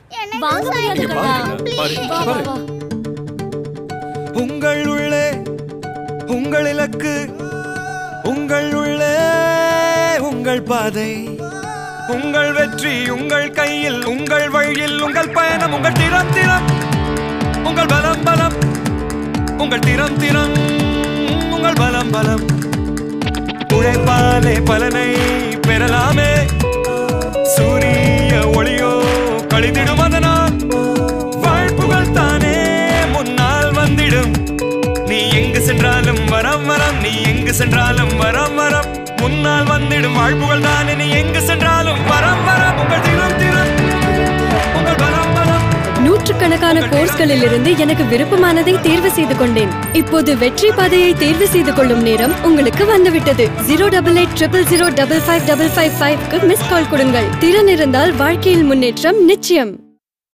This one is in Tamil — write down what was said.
வாங்க முடியாது இங்க கண்ணா பாரு, பாரு, வா வா பாரு. வா உங்கள் உள்ளே உங்கள் இலக்கு உங்கள் உள்ளே உங்கள் பாதை உங்கள் வெற்றி உங்கள் கையில் உங்கள் வழியில் உங்கள் பயணம் உங்கள் திறம் திறம் உங்கள் பலம் பலம் உங்கள் திறம் திறம் உங்கள் பலம் பலம் உழைப்பாலே பலனை பெறலாமே சூரிய ஒளியோ கழிந்திடும் அதனால் வாழ்ப்புகள் தானே முன்னால் வந்திடும் நீ எங்கு சென்றாலும் வரம் வரம் நீ எங்கு சென்றாலும் வரம் வரம் முன்னால் வந்திடும் வாழ்ப்புகள் தானே நீ எங்கு சென்றாலும் வரம் வரம் உங்கள் தினம் தினம் உங்கள் பலம் பலம் நூற்றுக்கணக்கான கோர்ஸ்களில் இருந்து எனக்கு விருப்பமானதை தேர்வு செய்து கொண்டேன் இப்போது வெற்றி பாதையை தேர்வு செய்து கொள்ளும் நேரம் உங்களுக்கு வந்துவிட்டது zero double eight triple zero double five double five ஃபைவ்க்கு மிஸ் கால் கொடுங்கள் திறன் இருந்தால் வாழ்க்கையில் முன்னேற்றம் நிச்சயம்